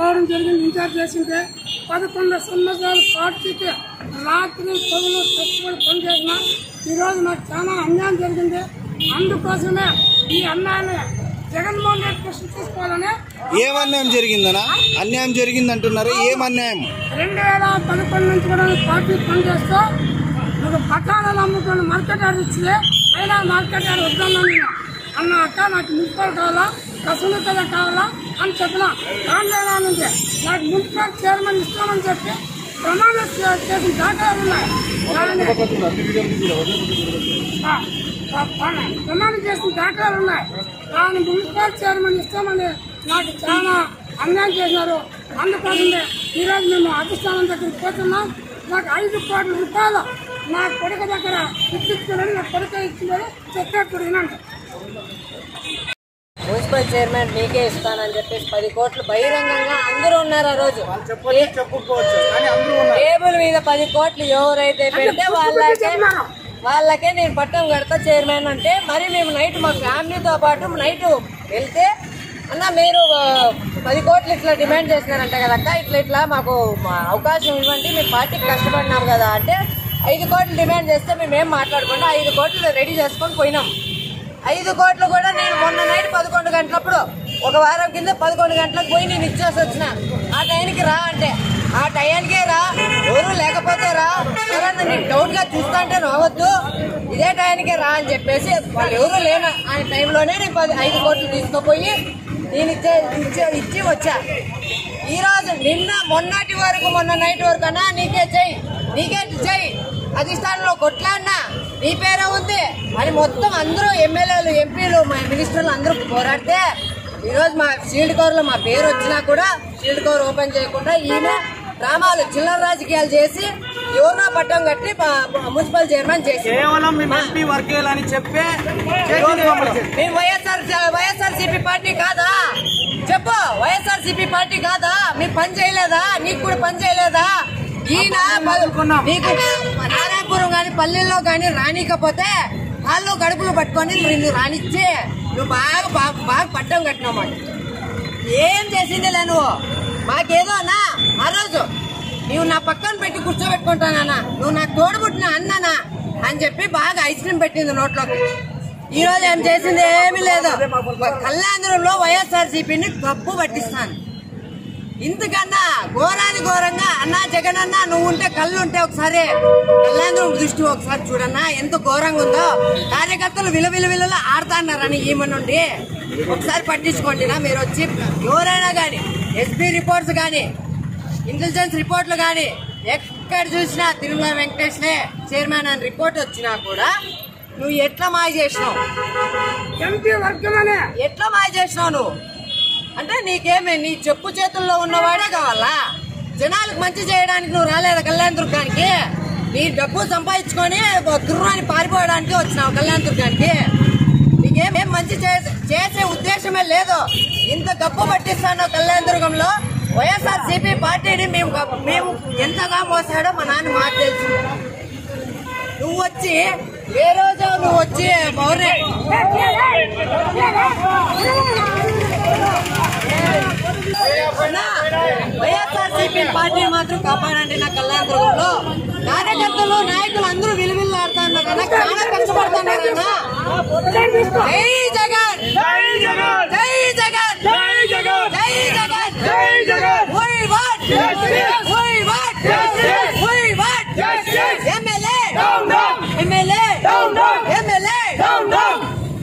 రావడం జరిగింది ఇన్ఛార్జ్ చేసింటే పదకొండు సంవత్సరాలు పార్టీకి రాత్రి పగులు కష్టపడి పనిచేసిన ఈరోజు నాకు చాలా అన్యాయం జరిగింది అందుకోసమే ఈ అన్యాయాన్ని జగన్మోహన్ రెడ్డి కృష్ణ తీసుకోవాలని ఏం అన్యాయం జరిగిందనా అన్యాయం జరిగింది అంటున్నారు ఏం అన్యాయం రెండు వేల పదకొండు నుంచి కూడా ఈ పార్టీ పనిచేస్తూ ఒక పట్టాణాలు అమ్ముకుని మార్కెట్ యార్డ్ ఇచ్చింది అయినా మార్కెట్ యార్డ్ వద్దన్నా నేను అన్న అక్క నాకు మున్సిపల్ కావాలా కసూలు కదా కావాలా అని చెప్పిన ఆందోళన నుంచి నాకు మున్సిపల్ చైర్మన్ ఇస్తామని చెప్పి ప్రమాణం చే- చేసిన దాఖలాలు ఉన్నాయి కానీ ఆ, ఆ, ప- ప్రమాణం చేసిన దాఖలాలు ఉన్నాయి కానీ మున్సిపల్ చైర్మన్ ఇస్తామని నాకు చాలా అన్యాయం చేశారు అందుకోసమే ఈరోజు మేము అధిష్టానం దగ్గరికి పోతున్నాం నాకు ఐదు కోట్ల రూపాయలు నా కొడుకు దగ్గర ఇప్పించుకోవాలని నా కొడుకు ఇచ్చిందని చెప్పేప్పుడు వినండి మున్సిపల్ చైర్మన్ మీకే ఇస్తానని చెప్పేసి పది కోట్లు బహిరంగంగా అందరూ ఉన్నారు ఆ రోజు టేబుల్ మీద పది కోట్లు ఎవరైతే పెడితే వాళ్ళకే వాళ్ళకే నేను పట్టం కడతా చైర్మన్ అంటే మరి మేము నైట్ మా ఫ్యామిలీతో పాటు నైట్ వెళ్తే అన్న మీరు ఆ, పది కోట్లు ఇట్లా డిమాండ్ చేసినారంట కదక్క ఇట్లా ఇట్లా మాకు మా అవకాశం ఇవ్వండి మేము పార్టీకి కష్టపడినాం కదా అంటే ఐదు కోట్లు డిమాండ్ చేస్తే మేము ఏం మాట్లాడకుండా ఐదు కోట్లు రెడీ చేసుకొని పోయినాం ఐదు కోట్లు కూడా నేను మొన్న నైట్ పదకొండు గంటలప్పుడు ఒక వారం కింద పదకొండు గంటలకు పోయి నేను ఇచ్చేసి వచ్చిన ఆ టైంకి రా అంటే ఆ టైంకే రా ఎవరు లేకపోతే రా ఎవరన్నా నీకు డౌట్ గా చూస్తా అంటే రావద్దు ఇదే టైంకే రా అని చెప్పేసి వాళ్ళు ఎవరు లేన ఆ టైంలోనే నేను పది ఐదు కోట్లు తీసుకుపోయి నేను ఇచ్చే ఇచ్చే ఇచ్చి వచ్చా ఈ రోజు నిన్న మొన్నటి వరకు మొన్న నైట్ వరకు అన్నా నీకే చెయ్యి నీకే చెయ్యి అధిష్టానంలో కొట్లాడినా నీ పేరే ఉంది అని మొత్తం అందరూ ఎమ్మెల్యేలు ఎంపీలు మా మినిస్టర్లు అందరూ పోరాడితే ఈరోజు మా షీల్డ్ కవర్లో మా పేరు వచ్చినా కూడా షీల్డ్ కవర్ ఓపెన్ చేయకుండా ఈయన డ్రామాలు చిల్లర రాజకీయాలు చేసి ఎవరినో పట్టం కట్టి మా మున్సిపల్ చైర్మన్ చేసి కేవలం మేము ఎంపీ వర్గీయులు అని చెప్పే ఈరోజు మమ్మల్ని చేసి- మేము వైఎస్ఆర్ వైఎస్ఆర్ సిపి పార్టీ కాదా చెప్పు వైఎస్ఆర్ సిపి పార్టీ కాదా మీ పని చేయలేదా నీకు కూడా పని చేయలేదా ఈయన ప- నీకు నారాయణపురం గాని పల్లెల్లో గాని రానికపోతే వాళ్ళు గడుపులు పట్టుకొని నిన్ను రానిచ్చి నువ్వు బాగా బాగా బాగా పట్టం కట్టినావు మాకు ఏం చేసింది లే నువ్వు మాకేదో అన్నా ఆ రోజు నువ్వు నా పక్కన పెట్టి కూర్చోబెట్టుకుంటానన్నా నువ్వు నాకు తోడుబుట్టిన అన్ననా అని చెప్పి బాగా ఐస్ క్రీమ్ పెట్టింది నోట్లోకి ఈ రోజు ఏం చేసింది ఏమీ లేదు కళ్యాణంలో వైఎస్ఆర్ సిపిని కప్పు పట్టిస్తాను ఇంతకన్నా ఘోరాది ఘోరంగా అన్నా జగన్ అన్న నువ్వు ఉంటే కళ్ళు ఉంటే ఒకసారి కళ్యాణం దృష్టి ఒకసారి చూడన్నా ఎంత ఘోరంగా ఉందో కార్యకర్తలు విల విల విలలో ఆడుతున్నారని ఈమె నుండి ఒకసారి పట్టించుకోండి నా మీరు వచ్చి ఎవరైనా కానీ ఎస్పీ రిపోర్ట్స్ కానీ ఇంటెలిజెన్స్ రిపోర్ట్లు కానీ ఎక్కడ చూసినా తిరుమల వెంకటేష్నే చైర్మన్ అని రిపోర్ట్ వచ్చినా కూడా నువ్వు ఎట్లా మాయ చేసినావు ఎంపీ వర్గమనే ఎట్లా మాయ చేసినావు నువ్వు అంటే నీకేమే నీ చెప్పు చేతుల్లో ఉన్నవాడే కావాలా జనాలకు మంచి చేయడానికి నువ్వు రాలేదు కళ్యాణ దుర్గానికి నీ డబ్బు సంపాదించుకొని దుర్రాన్ని పారిపోవడానికి వచ్చినావు కళ్యాణ దుర్గానికి నీకేం ఏం మంచి చే- చేసే ఉద్దేశమే లేదు ఇంత గప్పు పట్టిస్తాను కళ్యాణ దుర్గంలో వైఎస్ఆర్ సిపి పార్టీని మేము గ- మేము ఎంతగా మోసాడో మా నాన్న మాకు తెలుసు నువ్వు వచ్చి ఏ రోజు నువ్వు వచ్చి పౌరే వైఎస్ఆర్సీపీ పార్టీ మాత్రం కాపాడండి నా కళ్యాణదుర్గంలో కార్యకర్తలు నాయకులు అందరూ విలువిల్లాడుతున్నారు చాలా కష్టపడుతున్నారన్నా జై జగన్ జై